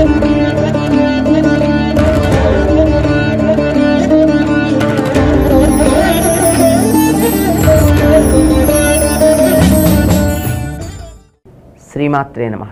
శ్రీమాత్రే నమ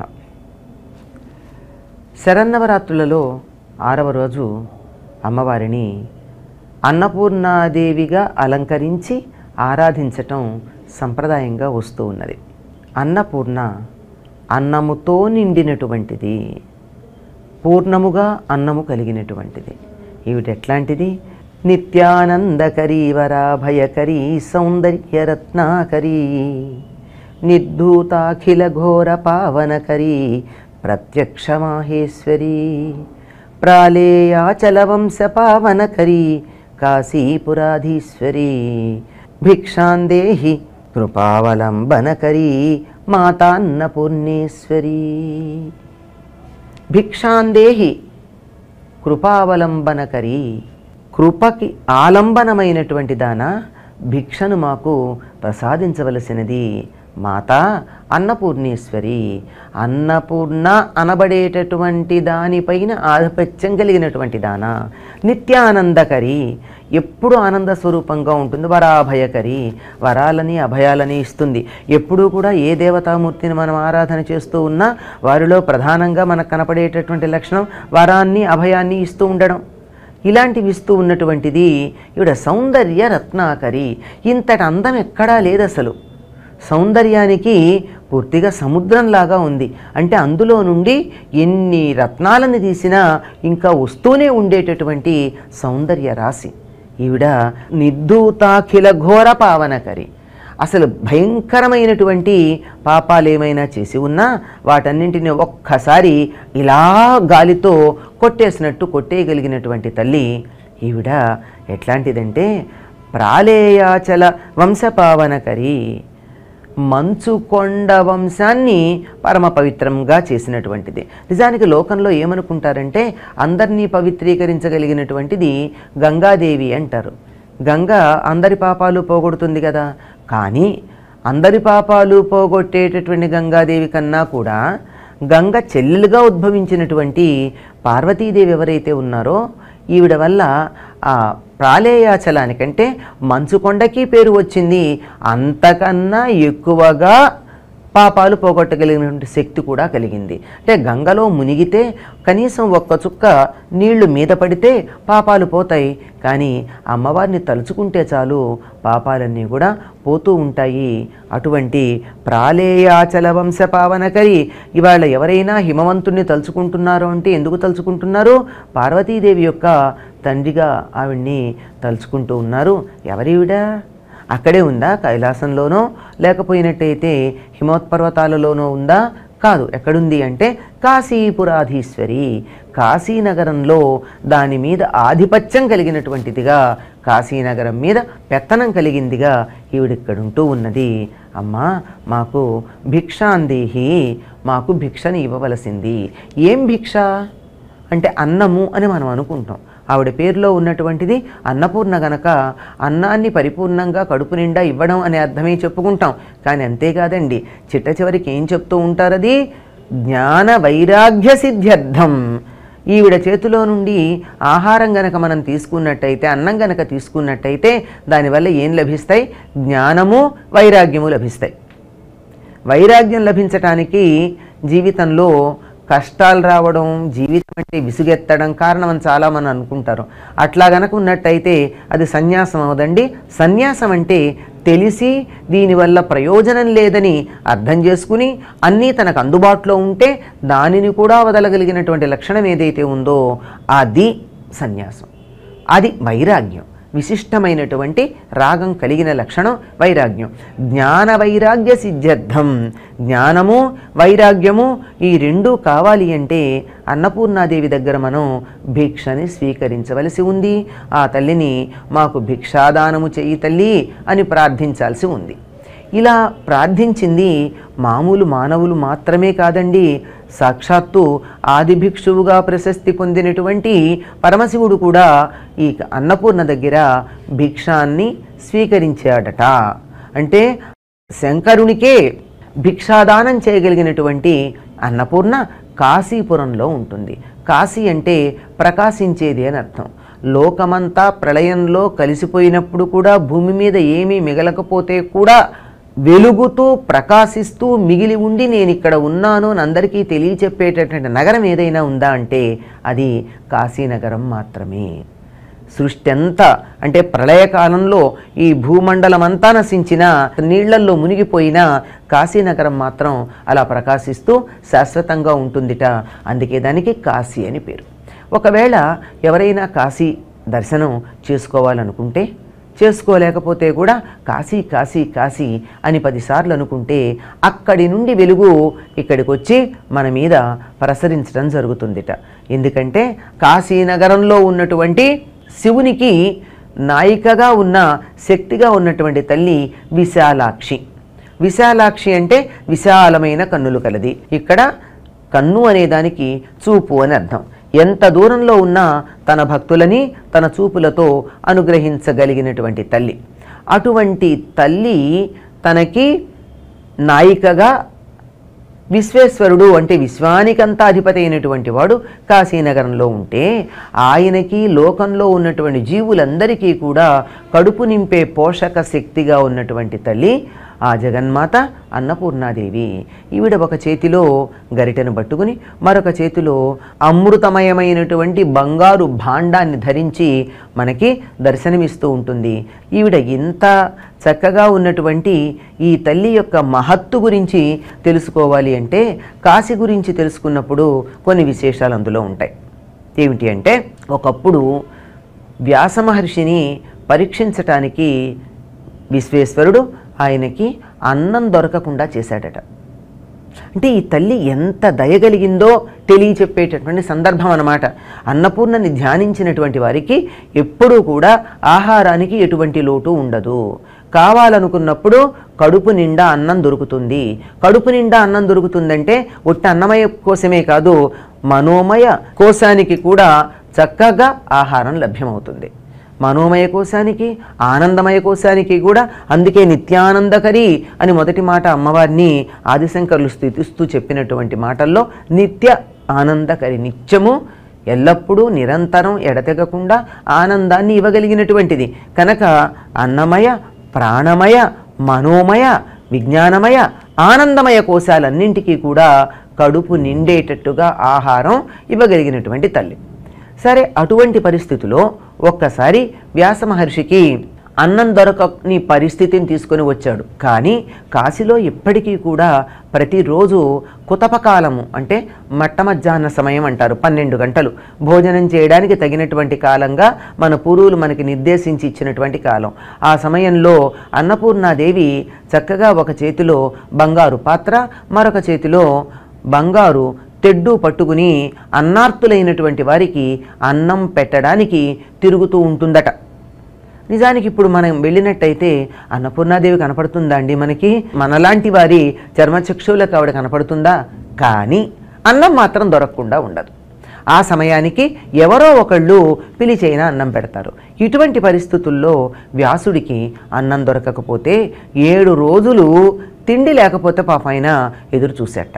శరన్నవరాత్రులలో ఆరవ రోజు అమ్మవారిని అన్నపూర్ణాదేవిగా అలంకరించి ఆరాధించటం సంప్రదాయంగా వస్తూ ఉన్నది అన్నపూర్ణ అన్నముతో నిండినటువంటిది పూర్ణముగా అన్నము కలిగినటువంటిది ఈవిడ ఎట్లాంటిది నిత్యానందకరీ వరాభయకరీ సౌందర్యరత్నాకరీ నిర్ధూతాఖిల ఘోర పావనకరీ ప్రత్యక్ష మాహేశ్వరీ ప్రాళేయాచలవంశ పావనకరీ కాశీపురాధీశ్వరీ భిక్షాందేహి కృపావలంబనకరీ మాతాన్నపూర్ణేశ్వరీ భిక్షాందేహి కృపావలంబనకరి కృపకి ఆలంబనమైనటువంటి దాన భిక్షను మాకు ప్రసాదించవలసినది మాత అన్నపూర్ణేశ్వరి అన్నపూర్ణ అనబడేటటువంటి దానిపైన ఆధిపత్యం కలిగినటువంటి దాన నిత్యానందకరి ఎప్పుడు ఆనంద స్వరూపంగా ఉంటుంది వరాభయకరి వరాలని అభయాలని ఇస్తుంది ఎప్పుడూ కూడా ఏ దేవతామూర్తిని మనం ఆరాధన చేస్తూ ఉన్నా వారిలో ప్రధానంగా మనకు కనపడేటటువంటి లక్షణం వరాన్ని అభయాన్ని ఇస్తూ ఉండడం ఇలాంటివి ఇస్తూ ఉన్నటువంటిది ఈవిడ సౌందర్య రత్నాకరి ఇంతటి అందం ఎక్కడా లేదు అసలు సౌందర్యానికి పూర్తిగా సముద్రంలాగా ఉంది అంటే అందులో నుండి ఎన్ని రత్నాలను తీసినా ఇంకా వస్తూనే ఉండేటటువంటి సౌందర్య రాశి ఈవిడ నిర్ధూతాఖిల ఘోర పావనకరి అసలు భయంకరమైనటువంటి పాపాలు ఏమైనా చేసి ఉన్నా వాటన్నింటిని ఒక్కసారి ఇలా గాలితో కొట్టేసినట్టు కొట్టేయగలిగినటువంటి తల్లి ఈవిడ ఎట్లాంటిదంటే ప్రాళేయాచల వంశపావనకరి మంచు కొండ వంశాన్ని పరమ పవిత్రంగా చేసినటువంటిది నిజానికి లోకంలో ఏమనుకుంటారంటే అందరినీ పవిత్రీకరించగలిగినటువంటిది గంగాదేవి అంటారు గంగ అందరి పాపాలు పోగొడుతుంది కదా కానీ అందరి పాపాలు పోగొట్టేటటువంటి గంగాదేవి కన్నా కూడా గంగ చెల్లెలుగా ఉద్భవించినటువంటి పార్వతీదేవి ఎవరైతే ఉన్నారో ఈవిడ వల్ల ఆ ప్రాళేయాచలానికంటే మంచుకొండకి పేరు వచ్చింది అంతకన్నా ఎక్కువగా పాపాలు పోగొట్టగలిగినటువంటి శక్తి కూడా కలిగింది అంటే గంగలో మునిగితే కనీసం ఒక్క చుక్క నీళ్లు మీద పడితే పాపాలు పోతాయి కానీ అమ్మవారిని తలుచుకుంటే చాలు పాపాలన్నీ కూడా పోతూ ఉంటాయి అటువంటి ప్రాళేయాచల వంశ పావనకరి ఇవాళ ఎవరైనా హిమవంతుణ్ణి తలుచుకుంటున్నారో అంటే ఎందుకు తలుచుకుంటున్నారు పార్వతీదేవి యొక్క తండ్రిగా ఆవిడ్ని తలుచుకుంటూ ఉన్నారు ఎవరివిడా అక్కడే ఉందా కైలాసంలోనో లేకపోయినట్టయితే హిమోత్పర్వతాలలోనో ఉందా కాదు ఎక్కడుంది అంటే కాశీపురాధీశ్వరి కాశీనగరంలో దాని మీద ఆధిపత్యం కలిగినటువంటిదిగా కాశీనగరం మీద పెత్తనం కలిగిందిగా ఈవిడిక్కడుంటూ ఉన్నది అమ్మా మాకు భిక్షాందేహి మాకు భిక్షని ఇవ్వవలసింది ఏం భిక్ష అంటే అన్నము అని మనం అనుకుంటాం ఆవిడ పేరులో ఉన్నటువంటిది అన్నపూర్ణ గనక అన్నాన్ని పరిపూర్ణంగా కడుపు నిండా ఇవ్వడం అనే అర్థమే చెప్పుకుంటాం కానీ అంతేకాదండి చిట్ట చివరికి ఏం చెప్తూ ఉంటారది జ్ఞాన వైరాగ్య సిద్ధ్యర్థం ఈవిడ చేతిలో నుండి ఆహారం గనక మనం తీసుకున్నట్టయితే అన్నం గనక తీసుకున్నట్టయితే దానివల్ల ఏం లభిస్తాయి జ్ఞానము వైరాగ్యము లభిస్తాయి వైరాగ్యం లభించటానికి జీవితంలో కష్టాలు రావడం జీవితం అంటే విసుగెత్తడం కారణం అని చాలామంది అనుకుంటారు అట్లా గనక ఉన్నట్టయితే అది సన్యాసం అవదండి సన్యాసం అంటే తెలిసి దీనివల్ల ప్రయోజనం లేదని అర్థం చేసుకుని అన్నీ తనకు అందుబాటులో ఉంటే దానిని కూడా వదలగలిగినటువంటి లక్షణం ఏదైతే ఉందో అది సన్యాసం అది వైరాగ్యం విశిష్టమైనటువంటి రాగం కలిగిన లక్షణం వైరాగ్యం జ్ఞాన వైరాగ్య సిద్ధ్యర్థం జ్ఞానము వైరాగ్యము ఈ రెండూ కావాలి అంటే అన్నపూర్ణాదేవి దగ్గర మనం భిక్షని స్వీకరించవలసి ఉంది ఆ తల్లిని మాకు భిక్షాదానము చెయ్యి తల్లి అని ప్రార్థించాల్సి ఉంది ఇలా ప్రార్థించింది మామూలు మానవులు మాత్రమే కాదండి సాక్షాత్తు ఆది భిక్షువుగా ప్రశస్తి పొందినటువంటి పరమశివుడు కూడా ఈ అన్నపూర్ణ దగ్గర భిక్షాన్ని స్వీకరించాడట అంటే శంకరునికే భిక్షాదానం చేయగలిగినటువంటి అన్నపూర్ణ కాశీపురంలో ఉంటుంది కాశీ అంటే ప్రకాశించేది అని అర్థం లోకమంతా ప్రళయంలో కలిసిపోయినప్పుడు కూడా భూమి మీద ఏమీ మిగలకపోతే కూడా వెలుగుతూ ప్రకాశిస్తూ మిగిలి ఉండి నేను ఇక్కడ ఉన్నాను అని అందరికీ తెలియచెప్పేటటువంటి నగరం ఏదైనా ఉందా అంటే అది కాశీనగరం మాత్రమే సృష్టి అంతా అంటే ప్రళయకాలంలో ఈ భూమండలం అంతా నశించిన నీళ్లల్లో మునిగిపోయిన కాశీనగరం మాత్రం అలా ప్రకాశిస్తూ శాశ్వతంగా ఉంటుందిట అందుకే దానికి కాశీ అని పేరు ఒకవేళ ఎవరైనా కాశీ దర్శనం చేసుకోవాలనుకుంటే చేసుకోలేకపోతే కూడా కాశీ కాశీ కాశీ అని పదిసార్లు అనుకుంటే అక్కడి నుండి వెలుగు ఇక్కడికి వచ్చి మన మీద ప్రసరించడం జరుగుతుందిట ఎందుకంటే కాశీనగరంలో ఉన్నటువంటి శివునికి నాయికగా ఉన్న శక్తిగా ఉన్నటువంటి తల్లి విశాలాక్షి విశాలాక్షి అంటే విశాలమైన కన్నులు కలది ఇక్కడ కన్ను అనే దానికి చూపు అని అర్థం ఎంత దూరంలో ఉన్నా తన భక్తులని తన చూపులతో అనుగ్రహించగలిగినటువంటి తల్లి అటువంటి తల్లి తనకి నాయికగా విశ్వేశ్వరుడు అంటే విశ్వానికంతా అధిపతి అయినటువంటి వాడు కాశీనగరంలో ఉంటే ఆయనకి లోకంలో ఉన్నటువంటి జీవులందరికీ కూడా కడుపు నింపే పోషక శక్తిగా ఉన్నటువంటి తల్లి ఆ జగన్మాత అన్నపూర్ణాదేవి ఈవిడ ఒక చేతిలో గరిటెను పట్టుకుని మరొక చేతిలో అమృతమయమైనటువంటి బంగారు భాండాన్ని ధరించి మనకి దర్శనమిస్తూ ఉంటుంది ఈవిడ ఇంత చక్కగా ఉన్నటువంటి ఈ తల్లి యొక్క మహత్తు గురించి తెలుసుకోవాలి అంటే కాశీ గురించి తెలుసుకున్నప్పుడు కొన్ని విశేషాలు అందులో ఉంటాయి ఏమిటి అంటే ఒకప్పుడు వ్యాస మహర్షిని పరీక్షించటానికి విశ్వేశ్వరుడు ఆయనకి అన్నం దొరకకుండా చేశాడట అంటే ఈ తల్లి ఎంత దయగలిగిందో తెలియచెప్పేటటువంటి సందర్భం అన్నమాట అన్నపూర్ణని ధ్యానించినటువంటి వారికి ఎప్పుడూ కూడా ఆహారానికి ఎటువంటి లోటు ఉండదు కావాలనుకున్నప్పుడు కడుపు నిండా అన్నం దొరుకుతుంది కడుపు నిండా అన్నం దొరుకుతుందంటే ఒట్టి అన్నమయ కోసమే కాదు మనోమయ కోశానికి కూడా చక్కగా ఆహారం లభ్యమవుతుంది మనోమయ కోశానికి ఆనందమయ కోశానికి కూడా అందుకే నిత్యానందకరి అని మొదటి మాట అమ్మవారిని ఆదిశంకర్లు స్థితిస్తూ చెప్పినటువంటి మాటల్లో నిత్య ఆనందకరి నిత్యము ఎల్లప్పుడూ నిరంతరం ఎడతెగకుండా ఆనందాన్ని ఇవ్వగలిగినటువంటిది కనుక అన్నమయ ప్రాణమయ మనోమయ విజ్ఞానమయ ఆనందమయ కోశాలన్నింటికీ కూడా కడుపు నిండేటట్టుగా ఆహారం ఇవ్వగలిగినటువంటి తల్లి సరే అటువంటి పరిస్థితిలో ఒక్కసారి వ్యాస మహర్షికి అన్నం దొరకని పరిస్థితిని తీసుకొని వచ్చాడు కానీ కాశీలో ఇప్పటికీ కూడా ప్రతిరోజు కుతపకాలము అంటే మట్ట మధ్యాహ్న సమయం అంటారు పన్నెండు గంటలు భోజనం చేయడానికి తగినటువంటి కాలంగా మన పూర్వులు మనకి నిర్దేశించి ఇచ్చినటువంటి కాలం ఆ సమయంలో అన్నపూర్ణాదేవి చక్కగా ఒక చేతిలో బంగారు పాత్ర మరొక చేతిలో బంగారు తెడ్డు పట్టుకుని అన్నార్తులైనటువంటి వారికి అన్నం పెట్టడానికి తిరుగుతూ ఉంటుందట నిజానికి ఇప్పుడు మనం వెళ్ళినట్టయితే అన్నపూర్ణాదేవి కనపడుతుందా అండి మనకి మనలాంటి వారి చర్మచక్షువులకు ఆవిడ కనపడుతుందా కానీ అన్నం మాత్రం దొరకకుండా ఉండదు ఆ సమయానికి ఎవరో ఒకళ్ళు పిలిచైనా అన్నం పెడతారు ఇటువంటి పరిస్థితుల్లో వ్యాసుడికి అన్నం దొరకకపోతే ఏడు రోజులు తిండి లేకపోతే పాప ఆయన ఎదురు చూసేట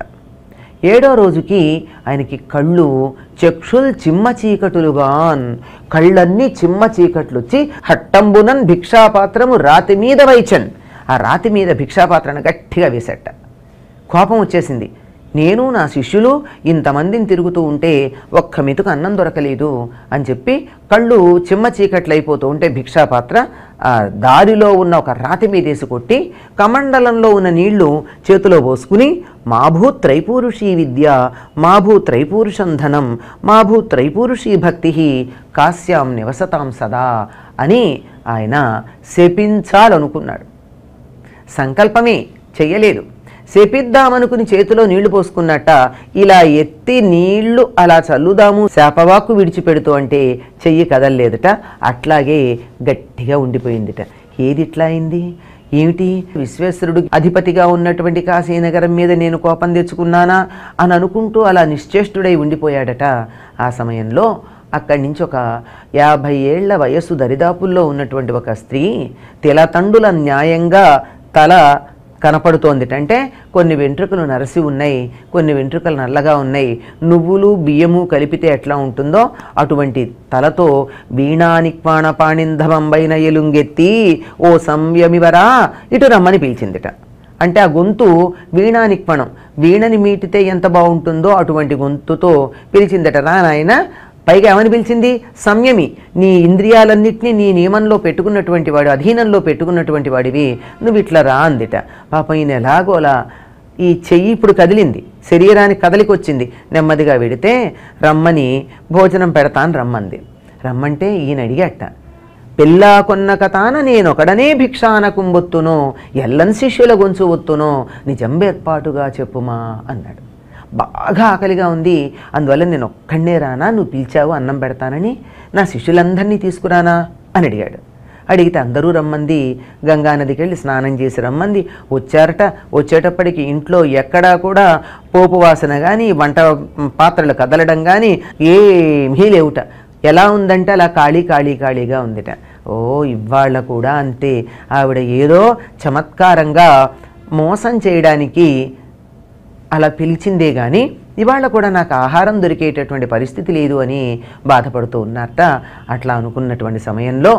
ఏడో రోజుకి ఆయనకి కళ్ళు చక్షుల్ చిమ్మ చీకటులుగాన్ కళ్ళన్నీ చిమ్మ చీకట్లు వచ్చి హట్టంబునన్ భిక్షాపాత్రము రాతి మీద వైచన్ ఆ రాతి మీద భిక్షాపాత్రను గట్టిగా వేసేట కోపం వచ్చేసింది నేను నా శిష్యులు ఇంతమందిని తిరుగుతూ ఉంటే ఒక్క మెతుకు అన్నం దొరకలేదు అని చెప్పి కళ్ళు చిమ్మ చీకట్లు అయిపోతూ ఉంటే భిక్షాపాత్ర ఆ దారిలో ఉన్న ఒక రాతి మీద వేసి కొట్టి కమండలంలో ఉన్న నీళ్లు చేతిలో పోసుకుని మాభూ త్రైపూరుషీ విద్య మాభూ త్రైపూరుషం ధనం మాభూ త్రైపూరుషీ భక్తి కాశ్యాం నివసతాం సదా అని ఆయన శపించాలనుకున్నాడు సంకల్పమే చెయ్యలేదు శపిద్దామనుకుని చేతిలో నీళ్లు పోసుకున్నట్ట ఇలా ఎత్తి నీళ్లు అలా చల్లుదాము శాపవాక్కు విడిచిపెడుతూ అంటే చెయ్యి కదలలేదట అట్లాగే గట్టిగా ఉండిపోయిందిట ఏది ఇట్లా అయింది ఏమిటి విశ్వేశ్వరుడు అధిపతిగా ఉన్నటువంటి కాశీనగరం మీద నేను కోపం తెచ్చుకున్నానా అని అనుకుంటూ అలా నిశ్చేష్టుడై ఉండిపోయాడట ఆ సమయంలో అక్కడి నుంచి ఒక యాభై ఏళ్ల వయస్సు దరిదాపుల్లో ఉన్నటువంటి ఒక స్త్రీ తిలతండుల న్యాయంగా తల కనపడుతోంది అంటే కొన్ని వెంట్రుకలు నరసి ఉన్నాయి కొన్ని వెంట్రుకలు నల్లగా ఉన్నాయి నువ్వులు బియ్యము కలిపితే ఎట్లా ఉంటుందో అటువంటి తలతో వీణానిక్వాణ పాణింధమంబైన ఎలుంగెత్తి ఓ సంయమివరా ఇటు రమ్మని పిలిచిందిట అంటే ఆ గొంతు వీణానిక్వణం వీణని మీటితే ఎంత బాగుంటుందో అటువంటి గొంతుతో పిలిచిందట రా నాయన పైగా ఏమని పిలిచింది సంయమి నీ ఇంద్రియాలన్నింటినీ నీ నియమంలో పెట్టుకున్నటువంటి వాడు అధీనంలో పెట్టుకున్నటువంటి వాడివి నువ్వు ఇట్లా రా అందిట పాపం ఈయన ఎలాగోలా ఈ చెయ్యి ఇప్పుడు కదిలింది శరీరానికి కదలికి వచ్చింది నెమ్మదిగా వెడితే రమ్మని భోజనం పెడతాను రమ్మంది రమ్మంటే ఈయన అడిగట పెళ్ళా కొన్న కథాన నేనొకడనే భిక్షాన కుంబొత్తునో ఎల్లని శిష్యుల గొంచు ఒత్తునో నిజంబేర్పాటుగా చెప్పుమా అన్నాడు బాగా ఆకలిగా ఉంది అందువల్ల నేను ఒక్కడే రానా నువ్వు పిలిచావు అన్నం పెడతానని నా శిష్యులందరినీ తీసుకురానా అని అడిగాడు అడిగితే అందరూ రమ్మంది గంగానదికి వెళ్ళి స్నానం చేసి రమ్మంది వచ్చారట వచ్చేటప్పటికి ఇంట్లో ఎక్కడా కూడా పోపు వాసన కానీ వంట పాత్రలు కదలడం కానీ ఏమీ లేవుట ఎలా ఉందంటే అలా ఖాళీ ఖాళీ ఖాళీగా ఉందిట ఓ ఇవాళ కూడా అంతే ఆవిడ ఏదో చమత్కారంగా మోసం చేయడానికి అలా పిలిచిందే కానీ ఇవాళ కూడా నాకు ఆహారం దొరికేటటువంటి పరిస్థితి లేదు అని బాధపడుతూ ఉన్నారట అట్లా అనుకున్నటువంటి సమయంలో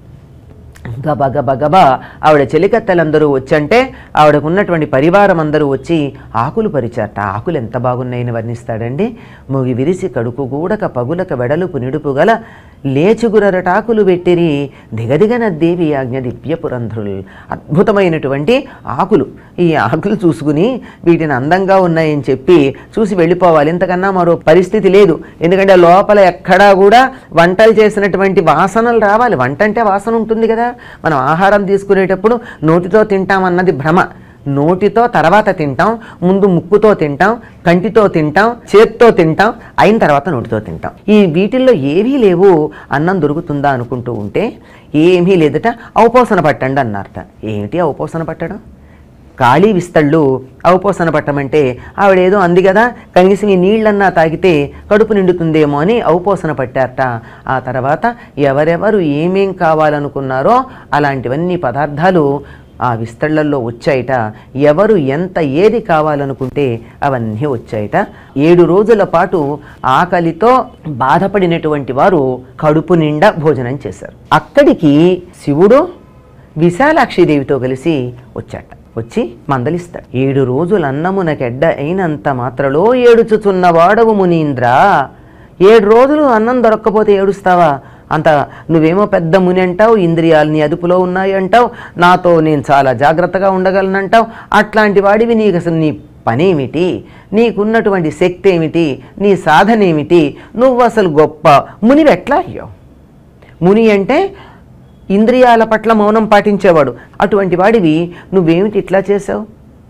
గబ గబ గబ ఆవిడ చెలికత్తెలందరూ వచ్చంటే ఆవిడకు ఉన్నటువంటి పరివారం అందరూ వచ్చి ఆకులు పరిచారట ఆకులు ఎంత బాగున్నాయని వర్ణిస్తాడండి ముగి విరిసి కడుకు గూడక పగులక వెడలుపు నిడుపు గల లేచుగురరటాకులు పెట్టిరి దిగదిగన దేవి ఆజ్ఞ దివ్య పురంధ్రులు అద్భుతమైనటువంటి ఆకులు ఈ ఆకులు చూసుకుని వీటిని అందంగా ఉన్నాయని చెప్పి చూసి వెళ్ళిపోవాలి ఇంతకన్నా మరో పరిస్థితి లేదు ఎందుకంటే లోపల ఎక్కడా కూడా వంటలు చేసినటువంటి వాసనలు రావాలి వంట అంటే వాసన ఉంటుంది కదా మనం ఆహారం తీసుకునేటప్పుడు నోటితో తింటామన్నది భ్రమ నోటితో తర్వాత తింటాం ముందు ముక్కుతో తింటాం కంటితో తింటాం చేత్తో తింటాం అయిన తర్వాత నోటితో తింటాం ఈ వీటిల్లో ఏవీ లేవు అన్నం దొరుకుతుందా అనుకుంటూ ఉంటే ఏమీ లేదట ఔపోసన పట్టండి అన్నారట ఏమిటి ఔపోసన పట్టడం ఖాళీ విస్తళ్ళు ఔపోసన పట్టమంటే ఆవిడేదో అంది కదా కనీసం ఈ నీళ్ళన్నా తాగితే కడుపు నిండుతుందేమో అని ఔపోసన పట్టారట ఆ తర్వాత ఎవరెవరు ఏమేం కావాలనుకున్నారో అలాంటివన్నీ పదార్థాలు ఆ విస్తళ్లల్లో వచ్చాయట ఎవరు ఎంత ఏది కావాలనుకుంటే అవన్నీ వచ్చాయట ఏడు రోజుల పాటు ఆకలితో బాధపడినటువంటి వారు కడుపు నిండా భోజనం చేశారు అక్కడికి శివుడు విశాలాక్షిదేవితో కలిసి వచ్చాట వచ్చి మందలిస్తాడు ఏడు రోజులు అన్నమునకెడ్డ అయినంత మాత్రలో ఏడుచుచున్న వాడవు మునీంద్ర ఏడు రోజులు అన్నం దొరక్కపోతే ఏడుస్తావా అంత నువ్వేమో పెద్ద ముని అంటావు ఇంద్రియాలు నీ అదుపులో ఉన్నాయి అంటావు నాతో నేను చాలా జాగ్రత్తగా ఉండగలనంటావు అట్లాంటి వాడివి నీకు అసలు నీ పనేమిటి నీకున్నటువంటి శక్తి ఏమిటి నీ సాధన ఏమిటి నువ్వు అసలు గొప్ప మునివి ఎట్లా అయ్యావు ముని అంటే ఇంద్రియాల పట్ల మౌనం పాటించేవాడు అటువంటి వాడివి నువ్వేమిటి ఇట్లా చేసావు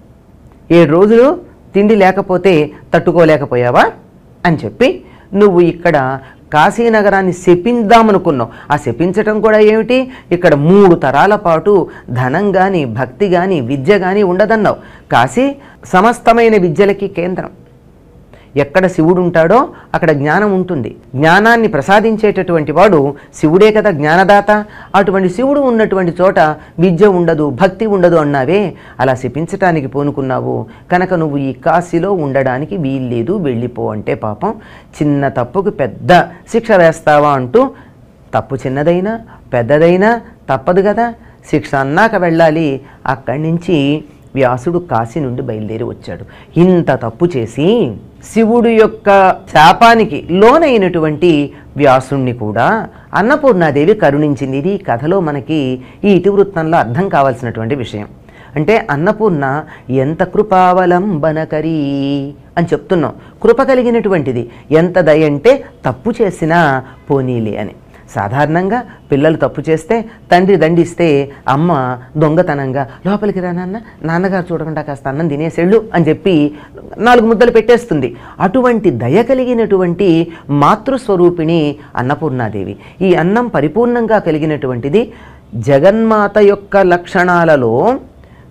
ఏడు రోజులు తిండి లేకపోతే తట్టుకోలేకపోయావా అని చెప్పి నువ్వు ఇక్కడ కాశీనగరాన్ని శపిందామనుకున్నావు ఆ శపించటం కూడా ఏమిటి ఇక్కడ మూడు తరాల పాటు ధనం కానీ భక్తి కానీ విద్య కానీ ఉండదన్నావు కాశీ సమస్తమైన విద్యలకి కేంద్రం ఎక్కడ శివుడు ఉంటాడో అక్కడ జ్ఞానం ఉంటుంది జ్ఞానాన్ని ప్రసాదించేటటువంటి వాడు శివుడే కదా జ్ఞానదాత అటువంటి శివుడు ఉన్నటువంటి చోట విద్య ఉండదు భక్తి ఉండదు అన్నావే అలా శపించటానికి పూనుకున్నావు కనుక నువ్వు ఈ కాశీలో ఉండడానికి వీల్లేదు వెళ్ళిపో అంటే పాపం చిన్న తప్పుకు పెద్ద శిక్ష వేస్తావా అంటూ తప్పు చిన్నదైనా పెద్దదైనా తప్పదు కదా శిక్ష అన్నాక వెళ్ళాలి అక్కడి నుంచి వ్యాసుడు కాశీ నుండి బయలుదేరి వచ్చాడు ఇంత తప్పు చేసి శివుడు యొక్క శాపానికి లోనైనటువంటి వ్యాసుణ్ణి కూడా అన్నపూర్ణాదేవి కరుణించింది ఇది ఈ కథలో మనకి ఈ ఇతివృత్తంలో అర్థం కావాల్సినటువంటి విషయం అంటే అన్నపూర్ణ ఎంత కృపావలంబనకరీ అని చెప్తున్నాం కృప కలిగినటువంటిది ఎంత దయ అంటే తప్పు చేసినా పోనీలే అని సాధారణంగా పిల్లలు తప్పు చేస్తే తండ్రి దండిస్తే అమ్మ దొంగతనంగా లోపలికి రా నాన్న నాన్నగారు చూడకుండా కాస్త అన్నం తినేసేళ్ళు అని చెప్పి నాలుగు ముద్దలు పెట్టేస్తుంది అటువంటి దయ కలిగినటువంటి మాతృస్వరూపిణి అన్నపూర్ణాదేవి ఈ అన్నం పరిపూర్ణంగా కలిగినటువంటిది జగన్మాత యొక్క లక్షణాలలో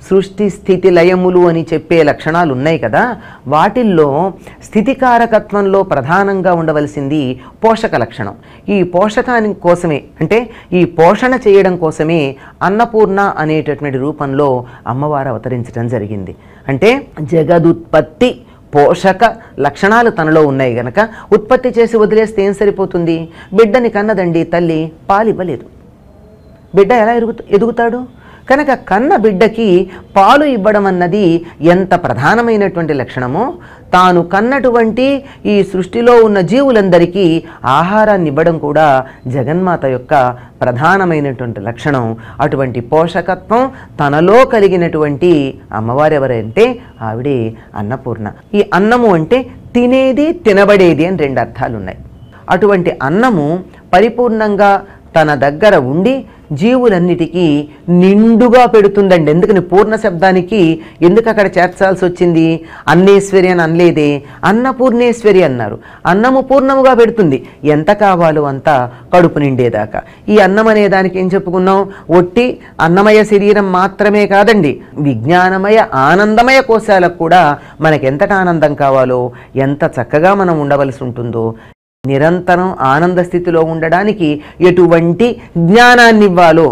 సృష్టి స్థితి లయములు అని చెప్పే లక్షణాలు ఉన్నాయి కదా వాటిల్లో స్థితికారకత్వంలో ప్రధానంగా ఉండవలసింది పోషక లక్షణం ఈ పోషకాని కోసమే అంటే ఈ పోషణ చేయడం కోసమే అన్నపూర్ణ అనేటటువంటి రూపంలో అమ్మవారు అవతరించడం జరిగింది అంటే జగదుత్పత్తి పోషక లక్షణాలు తనలో ఉన్నాయి గనక ఉత్పత్తి చేసి వదిలేస్తే ఏం సరిపోతుంది బిడ్డని కన్నదండి తల్లి పాలివ్వలేదు బిడ్డ ఎలా ఎదుగు ఎదుగుతాడు కనుక కన్న బిడ్డకి పాలు ఇవ్వడం అన్నది ఎంత ప్రధానమైనటువంటి లక్షణమో తాను కన్నటువంటి ఈ సృష్టిలో ఉన్న జీవులందరికీ ఆహారాన్ని ఇవ్వడం కూడా జగన్మాత యొక్క ప్రధానమైనటువంటి లక్షణం అటువంటి పోషకత్వం తనలో కలిగినటువంటి అమ్మవారు ఎవరంటే ఆవిడే అన్నపూర్ణ ఈ అన్నము అంటే తినేది తినబడేది అని రెండు అర్థాలు ఉన్నాయి అటువంటి అన్నము పరిపూర్ణంగా తన దగ్గర ఉండి జీవులన్నిటికీ నిండుగా పెడుతుందండి ఎందుకని పూర్ణ శబ్దానికి ఎందుకు అక్కడ చేర్చాల్సి వచ్చింది అన్నేశ్వరి అని అనలేదే అన్నపూర్ణేశ్వరి అన్నారు అన్నము పూర్ణముగా పెడుతుంది ఎంత కావాలో అంత కడుపు నిండేదాకా ఈ అన్నం అనే దానికి ఏం చెప్పుకున్నాం ఒట్టి అన్నమయ శరీరం మాత్రమే కాదండి విజ్ఞానమయ ఆనందమయ కోశాలకు కూడా మనకి ఎంతటి ఆనందం కావాలో ఎంత చక్కగా మనం ఉండవలసి ఉంటుందో నిరంతరం ఆనంద స్థితిలో ఉండడానికి ఎటువంటి జ్ఞానాన్ని ఇవ్వాలో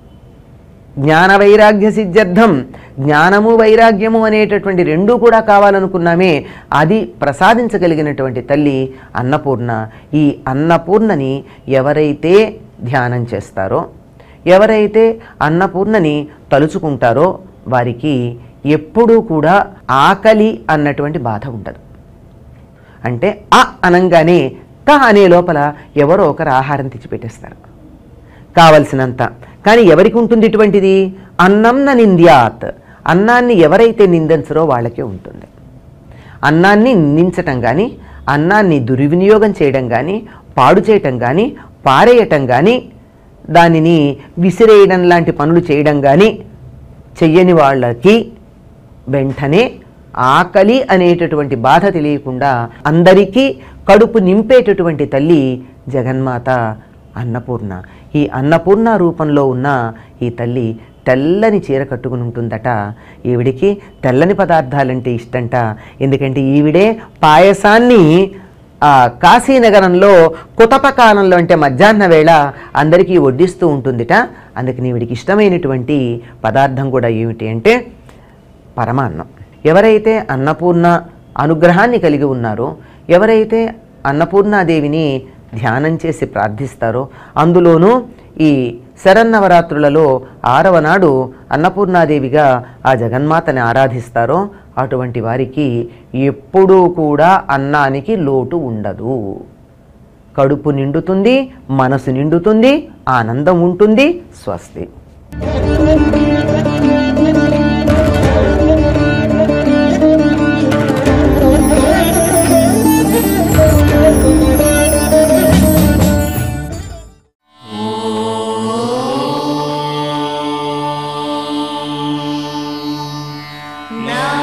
జ్ఞాన వైరాగ్య సిద్ధ్యర్థం జ్ఞానము వైరాగ్యము అనేటటువంటి రెండూ కూడా కావాలనుకున్నామే అది ప్రసాదించగలిగినటువంటి తల్లి అన్నపూర్ణ ఈ అన్నపూర్ణని ఎవరైతే ధ్యానం చేస్తారో ఎవరైతే అన్నపూర్ణని తలుచుకుంటారో వారికి ఎప్పుడూ కూడా ఆకలి అన్నటువంటి బాధ ఉండదు అంటే అ అనంగానే క అనే లోపల ఎవరో ఒకరు ఆహారం తెచ్చిపెట్టేస్తారు కావలసినంత కానీ ఎవరికి ఉంటుంది ఇటువంటిది అన్నం న నింద్యాత్ అన్నాన్ని ఎవరైతే నిందించరో వాళ్ళకే ఉంటుంది అన్నాన్ని నిందించటం కానీ అన్నాన్ని దుర్వినియోగం చేయడం కానీ పాడు చేయటం కానీ పారేయటం కానీ దానిని విసిరేయడం లాంటి పనులు చేయడం కానీ చెయ్యని వాళ్ళకి వెంటనే ఆకలి అనేటటువంటి బాధ తెలియకుండా అందరికీ కడుపు నింపేటటువంటి తల్లి జగన్మాత అన్నపూర్ణ ఈ అన్నపూర్ణ రూపంలో ఉన్న ఈ తల్లి తెల్లని చీర కట్టుకుని ఉంటుందట ఈవిడికి తెల్లని పదార్థాలంటే ఇష్టంట ఎందుకంటే ఈవిడే పాయసాన్ని ఆ కాశీనగరంలో కుతప కాలంలో అంటే మధ్యాహ్న వేళ అందరికీ వడ్డిస్తూ ఉంటుందిట అందుకని ఈవిడికి ఇష్టమైనటువంటి పదార్థం కూడా ఏమిటి అంటే పరమాన్నం ఎవరైతే అన్నపూర్ణ అనుగ్రహాన్ని కలిగి ఉన్నారో ఎవరైతే అన్నపూర్ణాదేవిని ధ్యానం చేసి ప్రార్థిస్తారో అందులోనూ ఈ శరన్నవరాత్రులలో ఆరవ నాడు అన్నపూర్ణాదేవిగా ఆ జగన్మాతని ఆరాధిస్తారో అటువంటి వారికి ఎప్పుడూ కూడా అన్నానికి లోటు ఉండదు కడుపు నిండుతుంది మనసు నిండుతుంది ఆనందం ఉంటుంది స్వస్తి నా